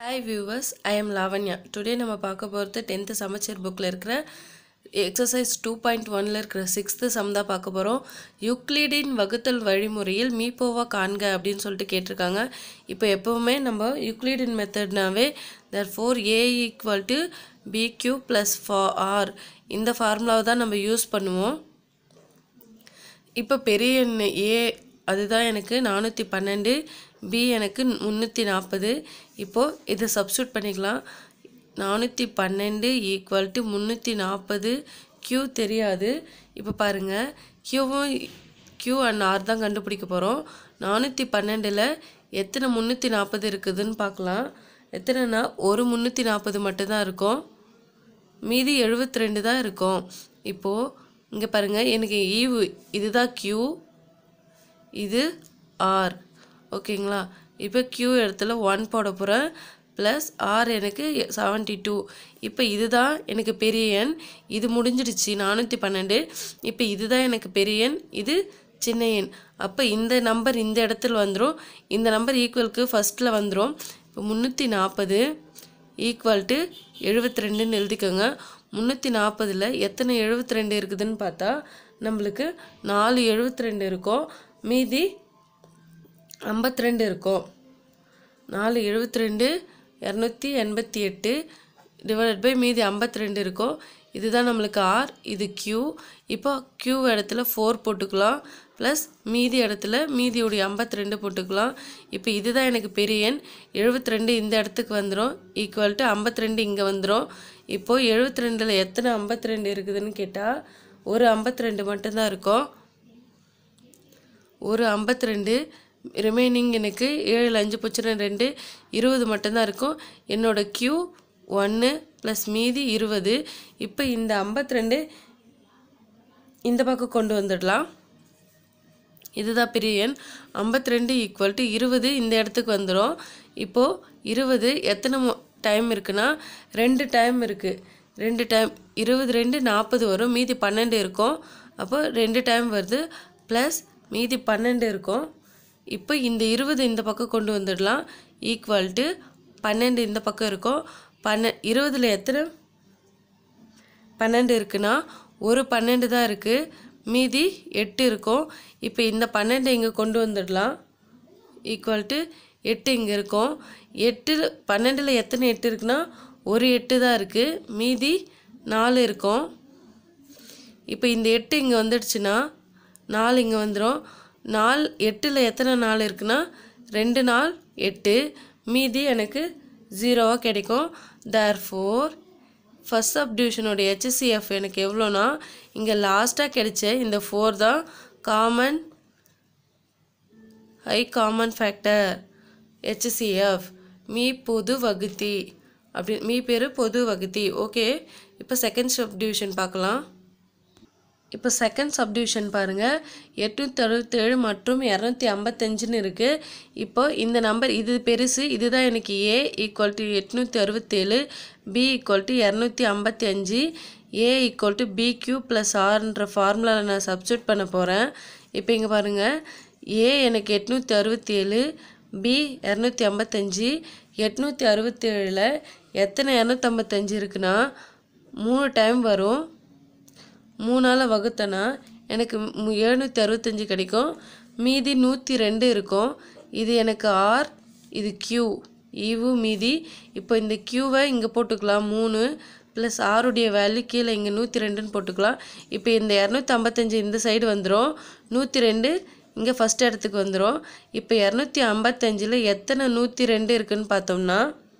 hi viewers I am Lavanya today நம்ம பார்க்க போகிறது டென்த்து சமச்சீர் புக்கில் இருக்கிற எக்ஸசைஸ் டூ பாயிண்ட் ஒனில் இருக்கிற சிக்ஸ்த்து சம் தான் பார்க்க போகிறோம் யூக்ளிடின் வகுத்தல் வழிமுறையில் மீப்போவா காண்க அப்படின்னு சொல்லிட்டு கேட்டிருக்காங்க இப்போ எப்போவுமே நம்ம யூக்ளிடின் மெத்தட்னாவே therefore a equal to bq plus ஃபா ஆர் இந்த ஃபார்முலாவை தான் நம்ம யூஸ் பண்ணுவோம் இப்போ பெரிய எண் ஏ அதுதான் எனக்கு நானூற்றி பன்னெண்டு பி எனக்கு முந்நூற்றி நாற்பது இப்போது இதை சப்ஸ்டியூட் பண்ணிக்கலாம் நானூற்றி பன்னெண்டு ஈக்குவல் டு முந்நூற்றி நாற்பது க்யூ தெரியாது இப்போ பாருங்கள் க்யூவும் க்யூ அண்ட் ஆர் தான் கண்டுபிடிக்க போகிறோம் நானூற்றி பன்னெண்டில் எத்தனை முந்நூற்றி நாற்பது இருக்குதுன்னு பார்க்கலாம் எத்தனைனா ஒரு முந்நூற்றி நாற்பது மட்டும்தான் இருக்கும் மீதி எழுபத்தி ரெண்டு தான் இருக்கும் இப்போது இங்கே பாருங்கள் எனக்கு ஈவு இதுதான் க்யூ இது ஆர் ஓகேங்களா இப்போ க்யூ இடத்துல ஒன் போட போகிறேன் ப்ளஸ் ஆர் எனக்கு செவன்ட்டி டூ இப்போ இதுதான் எனக்கு பெரிய எண் இது முடிஞ்சிடுச்சு நானூற்றி பன்னெண்டு இப்போ இதுதான் எனக்கு பெரிய எண் இது சின்ன எண் அப்போ இந்த நம்பர் இந்த இடத்துல வந்துடும் இந்த நம்பர் ஈக்குவலுக்கு ஃபஸ்ட்டில் வந்துடும் இப்போ முந்நூற்றி நாற்பது ஈக்குவல் டு எழுபத்தி ரெண்டுன்னு எழுதிக்கோங்க முந்நூற்றி நாற்பதில் எத்தனை எழுபத்தி ரெண்டு இருக்குதுன்னு பார்த்தா நம்மளுக்கு நாலு எழுபத்தி ரெண்டு இருக்கும் மீதி ஐம்பத்தி ரெண்டு இருக்கும் நாலு எழுபத்தி ரெண்டு இரநூத்தி எண்பத்தி எட்டு டிவைடட் பை மீதி ஐம்பத்தி ரெண்டு இருக்கும் இதுதான் நம்மளுக்கு ஆர் இது க்யூ இப்போ க்யூ இடத்துல ஃபோர் போட்டுக்கலாம் ப்ளஸ் மீதி இடத்துல மீதியுடைய ஐம்பத்தி ரெண்டு போட்டுக்கலாம் இப்போ இதுதான் எனக்கு பெரிய எண் எழுபத்தி ரெண்டு இந்த இடத்துக்கு வந்துடும் ஈக்குவல் டு ஐம்பத்தி ரெண்டு இங்கே வந்துடும் இப்போது எழுபத்தி ரெண்டில் எத்தனை ஐம்பத்தி ரெண்டு இருக்குதுன்னு கேட்டால் ஒரு ஐம்பத்தி ரெண்டு மட்டும்தான் இருக்கும் ஒரு ஐம்பத்தி ரெண்டு ரிமைனிங் எனக்கு ஏழு அஞ்சு போச்சுன்னா ரெண்டு இருபது மட்டும்தான் இருக்கும் என்னோடய க்யூ ஒன்று ப்ளஸ் மீதி இருபது இப்போ இந்த ஐம்பத்தி ரெண்டு இந்த பக்கம் கொண்டு வந்துடலாம் இதுதான் பெரிய எண் ஐம்பத்தி ரெண்டு ஈக்குவல் டு இருபது இந்த இடத்துக்கு வந்துடும் இப்போது இருபது எத்தனை டைம் இருக்குன்னா ரெண்டு டைம் இருக்குது ரெண்டு டைம் இருபது ரெண்டு நாற்பது வரும் மீதி பன்னெண்டு இருக்கும் அப்போ ரெண்டு டைம் வருது ப்ளஸ் மீதி பன்னெண்டு இருக்கும் இப்போ இந்த இருபது இந்த பக்கம் கொண்டு வந்துடலாம் ஈக்குவல் டு பன்னெண்டு இந்த பக்கம் இருக்கும் பன்ன இருபதில் எத்தனை பன்னெண்டு இருக்குன்னா ஒரு பன்னெண்டு தான் இருக்குது மீதி எட்டு இருக்கும் இப்போ இந்த பன்னெண்டு இங்கே கொண்டு வந்துடலாம் ஈக்குவல் டு எட்டு இங்கே இருக்கும் எட்டு பன்னெண்டில் எத்தனை எட்டு இருக்குன்னா ஒரு எட்டு தான் இருக்குது மீதி நாலு இருக்கும் இப்போ இந்த எட்டு இங்கே வந்துடுச்சுன்னா நாலு இங்கே வந்துடும் நாலு எட்டில் எத்தனை நாள் இருக்குன்னா ரெண்டு நாள் எட்டு மீதி எனக்கு ஜீரோவாக கிடைக்கும் தேர் ஃபோர் ஃபஸ்ட் சப்டிவிஷனோட ஹெச்சிசிஎஃப் எனக்கு எவ்வளோனா இங்கே லாஸ்ட்டாக கிடைச்ச இந்த ஃபோர் தான் common high common factor HCF மீ பொது வகுத்தி அப்படி மீ பேர் பொது வகுத்தி ஓகே இப்போ செகண்ட் சப்டிவிஷன் பார்க்கலாம் இப்போ செகண்ட் சப்டிவிஷன் பாருங்கள் எட்நூற்றி அறுபத்தேழு மற்றும் இரநூத்தி ஐம்பத்தஞ்சுன்னு இருக்குது இப்போ இந்த நம்பர் இது பெருசு இதுதான் எனக்கு ஏ ஈக்குவல் டு எட்நூற்றி அறுபத்தேழு பி ஈக்குவல் டு இரநூத்தி ஐம்பத்தி அஞ்சு a equal to bq plus ஆர்ன்ற ஃபார்முலாவில் நான் சப்ஸ்டியூட் பண்ண போகிறேன் இப்போ இங்கே பாருங்கள் ஏ எனக்கு எட்நூற்றி அறுபத்தி ஏழு பி இரநூத்தி ஐம்பத்தஞ்சு எட்நூற்றி அறுபத்தேழில் எத்தனை இரநூத்தம்பத்தஞ்சு இருக்குன்னா மூணு டைம் வரும் மூணால் வகுத்தனா எனக்கு எழுநூற்றி அறுபத்தஞ்சி கிடைக்கும் மீதி நூற்றி ரெண்டு இருக்கும் இது எனக்கு ஆர் இது க்யூ ஈவு மீதி இப்போ இந்த க்யூவை இங்கே போட்டுக்கலாம் மூணு ப்ளஸ் ஆருடைய வேல்யூ கீழே இங்கே நூற்றி ரெண்டுன்னு போட்டுக்கலாம் இப்போ இந்த இரநூத்தி ஐம்பத்தஞ்சு இந்த சைடு வந்துடும் நூற்றி ரெண்டு இங்கே ஃபஸ்ட் இடத்துக்கு வந்துடும் இப்போ இரநூத்தி ஐம்பத்தஞ்சில் எத்தனை நூற்றி ரெண்டு இருக்குதுன்னு பார்த்தோம்னா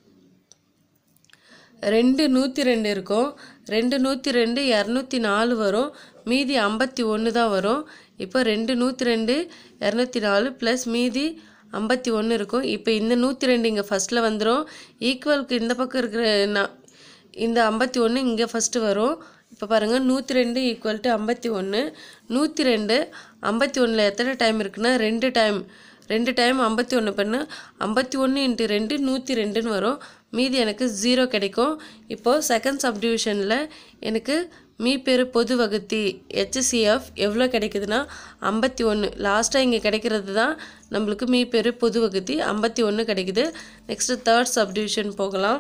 ரெண்டு நூற்றி ரெண்டு இருக்கும் ரெண்டு நூற்றி ரெண்டு இரநூத்தி நாலு வரும் மீதி ஐம்பத்தி ஒன்று தான் வரும் இப்போ ரெண்டு நூற்றி ரெண்டு இரநூத்தி நாலு ப்ளஸ் மீதி ஐம்பத்தி ஒன்று இருக்கும் இப்போ இந்த நூற்றி ரெண்டு இங்கே ஃபஸ்ட்டில் வந்துடும் ஈக்குவலுக்கு இந்த பக்கம் இருக்கிற நான் இந்த ஐம்பத்தி ஒன்று இங்கே ஃபஸ்ட்டு வரும் இப்போ பாருங்கள் நூற்றி ரெண்டு ஈக்குவல் டு ஐம்பத்தி ஒன்று நூற்றி ரெண்டு ஐம்பத்தி ஒன்றில் எத்தனை டைம் இருக்குன்னா ரெண்டு டைம் ரெண்டு டைம் ஐம்பத்தி ஒன்று பண்ணு ஐம்பத்தி ஒன்று இன்ட்டு ரெண்டு நூற்றி ரெண்டுன்னு வரும் மீதி எனக்கு ஜீரோ கிடைக்கும் இப்போது செகண்ட் சப்டிவிஷனில் எனக்கு மீப்பெரு பொது வகுத்தி ஹெச்சிஎஃப் எவ்வளோ கிடைக்குதுன்னா ஐம்பத்தி ஒன்று லாஸ்ட்டாக இங்கே கிடைக்கிறது தான் நம்மளுக்கு மீப்பெரு பொது வகுத்தி ஐம்பத்தி ஒன்று கிடைக்குது நெக்ஸ்ட்டு தேர்ட் சப்டிவிஷன் போகலாம்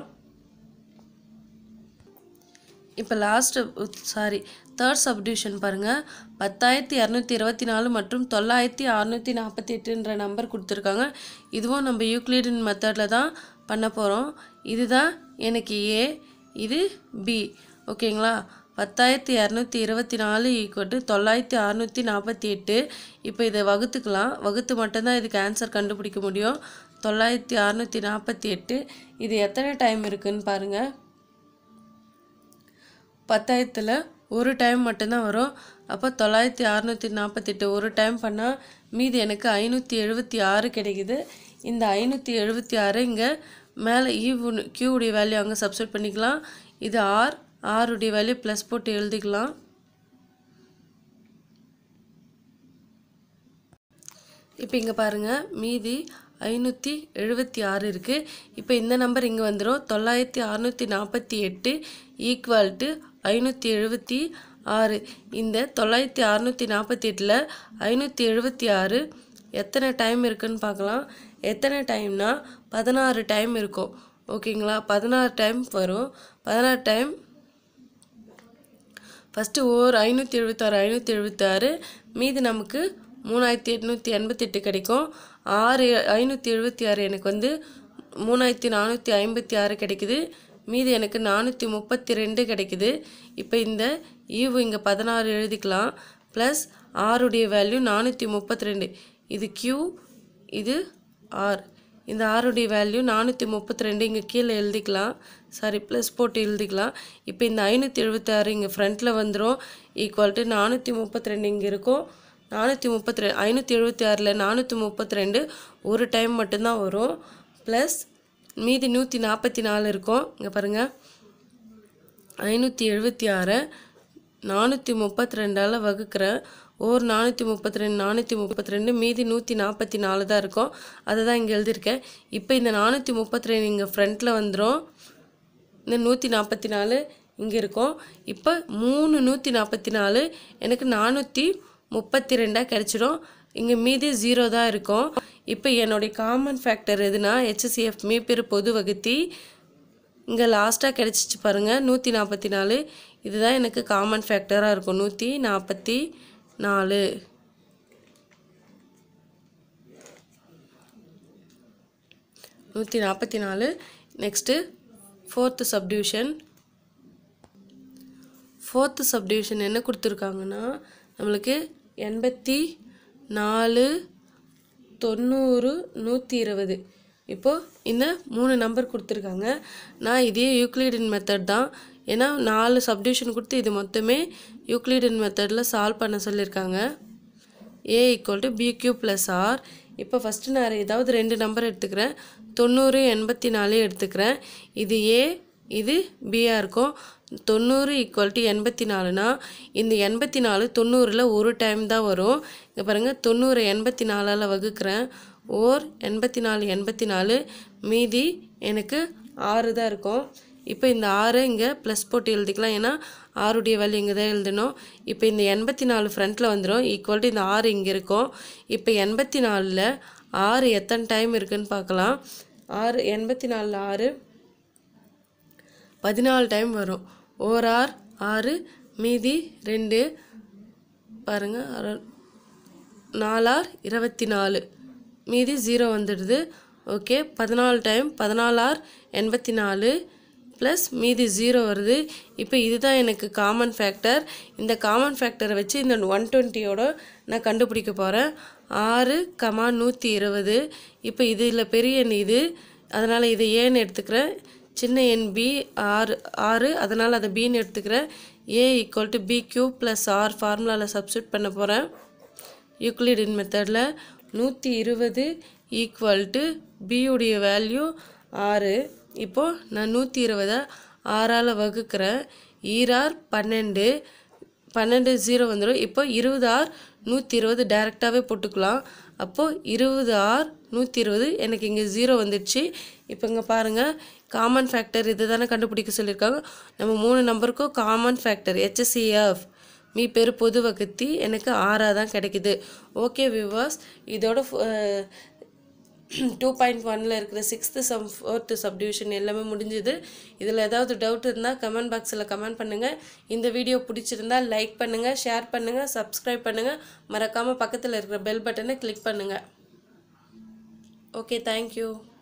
இப்போ லாஸ்ட்டு சாரி தேர்ட் சப்டிவிஷன் பாருங்கள் பத்தாயிரத்தி இரநூத்தி இருபத்தி நாலு மற்றும் தொள்ளாயிரத்தி அறநூற்றி நாற்பத்தி எட்டுன்ற நம்பர் கொடுத்துருக்காங்க இதுவும் நம்ம யூக்ளிடின் மெத்தடில் தான் பண்ண போகிறோம் இதுதான் எனக்கு ஏ இது பி ஓகேங்களா பத்தாயிரத்தி இரநூத்தி இருபத்தி நாலு ஈக்குவட்டு தொள்ளாயிரத்தி அறநூற்றி நாற்பத்தி எட்டு இப்போ இதை வகுத்துக்கலாம் வகுத்து மட்டும்தான் இதுக்கு ஆன்சர் கண்டுபிடிக்க முடியும் தொள்ளாயிரத்தி அறநூற்றி நாற்பத்தி எட்டு இது எத்தனை டைம் இருக்குன்னு பாருங்கள் பத்தாயிரத்தில் ஒரு டைம் மட்டும்தான் வரும் அப்போ தொள்ளாயிரத்தி அறநூற்றி நாற்பத்தெட்டு ஒரு டைம் பண்ணால் மீதி எனக்கு ஐநூற்றி எழுபத்தி ஆறு கிடைக்குது இந்த ஐநூற்றி எழுபத்தி ஆறு இங்கே மேலே ஈவு கியூடைய வேல்யூ அங்கே சப்ஸ்டியூட் பண்ணிக்கலாம் இது ஆர் ஆருடைய வேல்யூ ப்ளஸ் போட்டு எழுதிக்கலாம் இப்போ இங்கே பாருங்கள் மீதி ஐநூற்றி எழுபத்தி ஆறு இருக்குது இப்போ இந்த நம்பர் இங்கே வந்துடும் தொள்ளாயிரத்தி அறநூற்றி நாற்பத்தி எட்டு ஈக்குவல் டு ஐநூற்றி எழுபத்தி ஆறு இந்த தொள்ளாயிரத்தி அறநூற்றி நாற்பத்தி எட்டில் ஐநூற்றி எழுபத்தி ஆறு எத்தனை டைம் இருக்குன்னு பார்க்கலாம் எத்தனை டைம்னா பதினாறு டைம் இருக்கும் ஓகேங்களா பதினாறு டைம் வரும் பதினாறு டைம் ஃபஸ்ட்டு ஓர் ஐநூற்றி எழுபத்தாறு ஐநூற்றி எழுபத்தாறு மீதி நமக்கு மூணாயிரத்தி எட்நூற்றி எண்பத்தெட்டு கிடைக்கும் ஆறு ஐநூற்றி எழுபத்தி ஆறு எனக்கு வந்து மூணாயிரத்தி நானூற்றி ஐம்பத்தி ஆறு கிடைக்குது மீதி எனக்கு நானூற்றி முப்பத்தி ரெண்டு கிடைக்குது இப்போ இந்த ஈவு இங்கே பதினாறு எழுதிக்கலாம் ப்ளஸ் ஆருடைய வேல்யூ நானூற்றி முப்பத்தி ரெண்டு இது கியூ இது ஆர் இந்த ஆருடைய வேல்யூ நானூற்றி முப்பத்தி ரெண்டு இங்கே கீழே எழுதிக்கலாம் சாரி ப்ளஸ் போட்டு எழுதிக்கலாம் இப்போ இந்த ஐநூற்றி எழுபத்தாறு இங்கே ஃப்ரண்ட்டில் வந்துடும் ஈக்குவல் டு நானூற்றி முப்பத்தி ரெண்டு இங்கே இருக்கும் நானூற்றி முப்பத்தி ரெண்டு ஐநூற்றி எழுபத்தி ஆறில் நானூற்றி முப்பத்தி ரெண்டு ஒரு டைம் மட்டும்தான் வரும் ப்ளஸ் மீதி நூற்றி நாற்பத்தி நாலு இருக்கும் இங்கே பாருங்கள் ஐநூற்றி எழுபத்தி ஆறை நானூற்றி முப்பத்தி ரெண்டால் வகுக்கிறேன் ஓர் நானூற்றி முப்பத்தி ரெண்டு நானூற்றி முப்பத்தி ரெண்டு மீதி நூற்றி நாற்பத்தி நாலு தான் இருக்கும் அதை தான் இங்கே எழுதியிருக்கேன் இப்போ இந்த நானூற்றி முப்பத்தி ரெண்டு இங்கே ஃப்ரண்ட்டில் வந்துடும் இந்த நூற்றி நாற்பத்தி நாலு இங்கே இருக்கும் இப்போ மூணு நூற்றி நாற்பத்தி நாலு எனக்கு நானூற்றி முப்பத்தி ரெண்டாக கிடச்சிடும் இங்கே மீதி ஜீரோ தான் இருக்கும் இப்போ என்னுடைய காமன் ஃபேக்டர் எதுனா ஹெச்சிஎஃப் மீப்பெரு பொது வகுத்தி இங்கே லாஸ்ட்டாக கிடச்சிச்சு பாருங்கள் நூற்றி நாற்பத்தி நாலு இதுதான் எனக்கு காமன் ஃபேக்டராக இருக்கும் நூற்றி நாற்பத்தி நாலு நூற்றி நாற்பத்தி நாலு next fourth subdivision fourth subdivision என்ன கொடுத்துருக்காங்கன்னா நம்மளுக்கு எண்பத்தி நாலு தொண்ணூறு நூற்றி இருபது இப்போது இந்த மூணு நம்பர் கொடுத்துருக்காங்க நான் இதே யூக்ளிடின் மெத்தட் தான் ஏன்னா நாலு சப்டிவிஷன் கொடுத்து இது மொத்தமே யூக்ளிடின் மெத்தடில் சால்வ் பண்ண சொல்லியிருக்காங்க a equal to bq plus r இப்போ ஃபஸ்ட்டு நான் ஏதாவது ரெண்டு நம்பர் எடுத்துக்கிறேன் தொண்ணூறு எண்பத்தி நாலு எடுத்துக்கிறேன் இது ஏ இது பியாக இருக்கும் தொண்ணூறு ஈக்குவல் டு எண்பத்தி நாலுனா இந்த எண்பத்தி நாலு தொண்ணூறில் ஒரு டைம் தான் வரும் இங்கே பாருங்கள் தொண்ணூறு எண்பத்தி நாலால் வகுக்கிறேன் ஓர் எண்பத்தி நாலு எண்பத்தி நாலு மீதி எனக்கு ஆறு தான் இருக்கும் இப்போ இந்த ஆறு இங்கே ப்ளஸ் போட்டு எழுதிக்கலாம் ஏன்னா ஆறுடைய வேல்யூ இங்கே தான் எழுதணும் இப்போ இந்த எண்பத்தி நாலு ஃப்ரண்ட்டில் வந்துடும் ஈக்குவல் டு இந்த ஆறு இங்கே இருக்கும் இப்போ எண்பத்தி நாலில் ஆறு எத்தனை டைம் இருக்குன்னு பார்க்கலாம் ஆறு எண்பத்தி நாலில் ஆறு பதினாலு டைம் வரும் ஓர் ஆர் ஆறு மீதி ரெண்டு பாருங்கள் அர- நாலார் இருபத்தி நாலு மீதி ஜீரோ வந்துடுது ஓகே பதினாலு டைம் பதினாலார் எண்பத்தி நாலு ப்ளஸ் மீதி ஜீரோ வருது இப்போ இதுதான் எனக்கு காமன் ஃபேக்டர் இந்த காமன் ஃபேக்டரை வச்சு இந்த ஒன் டுவெண்ட்டியோட நான் கண்டுபிடிக்க போகிறேன் ஆறு கமா நூற்றி இருபது இப்போ இதில் பெரிய எண் இது அதனால் இதை ஏன்னு எடுத்துக்கிறேன் சின்ன எண் பி ஆறு ஆறு அதனால் அதை பின்னு எடுத்துக்கிறேன் a equal to b q plus r ஃபார்முலாவில் சப்ஸ்டியூட் பண்ண போகிறேன் யூக்ளிடின் மெத்தடில் நூற்றி இருபது ஈக்குவல் டு பியுடைய வேல்யூ ஆறு இப்போது நான் நூற்றி இருபதை ஆறால் வகுக்கிறேன் ஈரார் பன்னெண்டு பன்னெண்டு ஜீரோ வந்துடும் இப்போ இருபது ஆர் நூற்றி இருபது டைரெக்டாகவே போட்டுக்கலாம் அப்போது இருபது ஆர் நூற்றி இருபது எனக்கு இங்கே ஜீரோ வந்துடுச்சு இப்போ இங்கே பாருங்கள் காமன் ஃபேக்டர் இது தானே கண்டுபிடிக்க சொல்லியிருக்காங்க நம்ம மூணு நம்பருக்கும் காமன் ஃபேக்டர் ஹெச்எஸ்சிஎஃப் மீ பெரு பொது வகுத்தி எனக்கு ஆறாக தான் கிடைக்குது ஓகே விவாஸ் இதோட டூ பாயிண்ட் ஒனில் இருக்கிற சிக்ஸ்த்து சம் ஃபோர்த்து சப்டிவிஷன் எல்லாமே முடிஞ்சுது இதில் ஏதாவது டவுட் இருந்தால் கமெண்ட் பாக்ஸில் கமெண்ட் பண்ணுங்கள் இந்த வீடியோ பிடிச்சிருந்தா லைக் பண்ணுங்கள் ஷேர் பண்ணுங்கள் சப்ஸ்கிரைப் பண்ணுங்கள் மறக்காமல் பக்கத்தில் இருக்கிற பெல் பட்டனை கிளிக் பண்ணுங்கள் ஓகே தேங்க்யூ